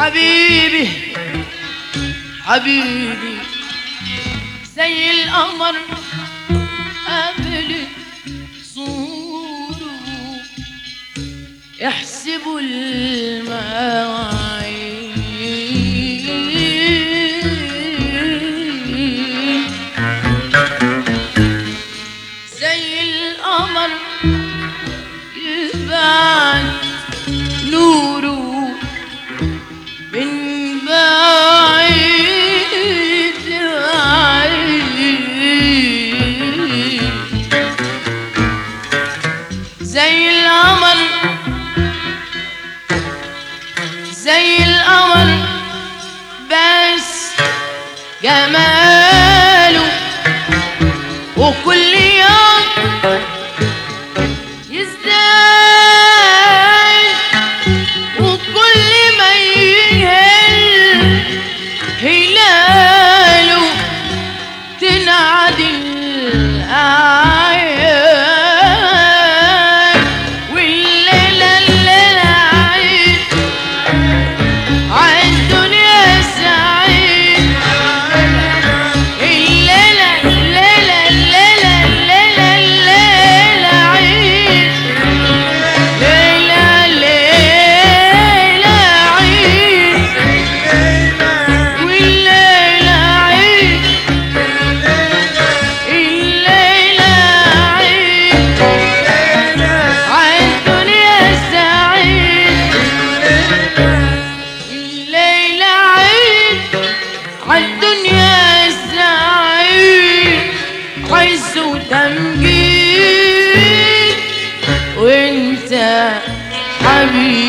حبيبي حبيبي زي القمر قبل صوره يحسبوا المواعيد زي القمر يبعد نوره من بعيد لبعيد زي القمر زي القمر بس جماله وكل يوم يزداد وكل ما يهل هلاله تنعدل الأعياد والليلة الليلة عيد عالدنيا سعيد الليلة الليلة الليلة الليلة الليلة عيد ليلة ليلة عيد والليلة عيد الليلة عيد عالدنيا سعيد الليلة عيد عالدنيا سعيد عز وتمجيد وانت حبيبي